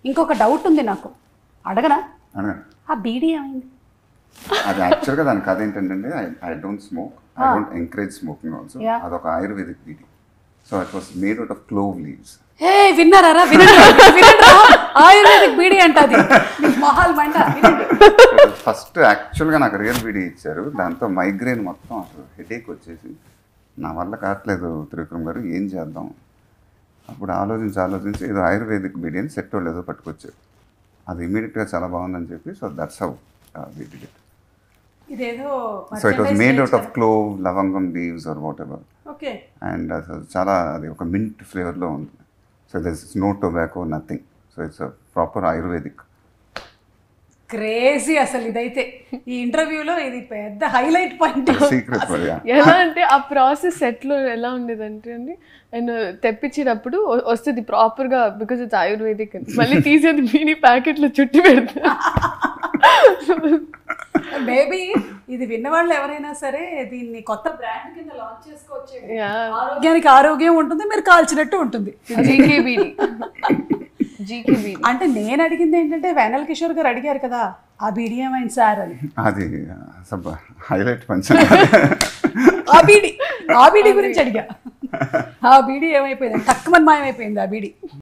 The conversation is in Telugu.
ఇంకొక డౌట్ ఉంది నాకు అడగనా అడగండి ఆ బీడీ ఏమైంది అది యాక్చువల్గా దాని కథ ఏంటంటే I I don't smoke I don't encourage smoking also Yeah. అదొక ayurvedic beedi so it was made out of clove leaves ఏ విన్నారా వినండి వినండి ఆయుర్వేదిక్ బీడీ అంటది మహాల్ మండ వినండి ఫస్ట్ యాక్చువల్గా నాకు రియల్ బీడీ ఇచ్చారు దాంతో మైగ్రేన్ మొత్తం అసలు హెడేక్ వచ్చేసి నా వల్ల కావట్లేదు త్రివిక్రమ్ గారు ఏం చేద్దాం అప్పుడు ఆలోచించి ఆలోచించి ఏదో ఆయుర్వేదిక్ బీడీ అని సెట్ ఏదో పట్టుకొచ్చారు అది ఇమీడియట్గా చాలా బాగుందని చెప్పి so that's how beedi it ఇదేదో so it was made out of clove లవంగం leaves or whatever okay and అసలు చాలా అది ఒక మింట్ ఫ్లేవర్లో ఉంది so this is no tobacco nothing so it's proper ayurvedic crazy అసలు ఇదైతే ఈ ఇంటర్వ్యూలో ఇది పెద్ద హైలైట్ పాయింట్ సీక్రెట్ మరి ఎలా అంటే ఆ ప్రాసెస్ సెట్లో ఎలా ఉండేదంటే అండి అండ్ తెప్పించేటప్పుడు వ- వస్తుంది ప్రాపర్గా బికాజ్ ఇట్స్ ఆయుర్వేదిక్ అని మళ్ళీ తీసేది మీని ప్యాకెట్లో చుట్టి పెడతా మేబీ ఇది విన్నవాళ్ళు ఎవరైనా సరే దీన్ని కొత్త బ్రాండ్ కింద లాంచ్ చేసుకోవచ్చు ఆరోగ్యానికి ఆరోగ్యం ఉంటుంది మీరు కాల్చినట్టు ఉంటుంది జీకేబీడి జీకేబీడి అంటే నేను అడిగింది ఏంటంటే వేనల్ కిషోర్ గారు అడిగారు కదా ఆ బీడీ ఏమైంది సార్ అని అది అసలు హైలైట్ పంచం ఆ బీడీ ఆ బీడీ గురించి అడిగా ఆ బీడీ ఏమైపోయింది తక్కువ మాయమైపోయింది ఆ బీడీ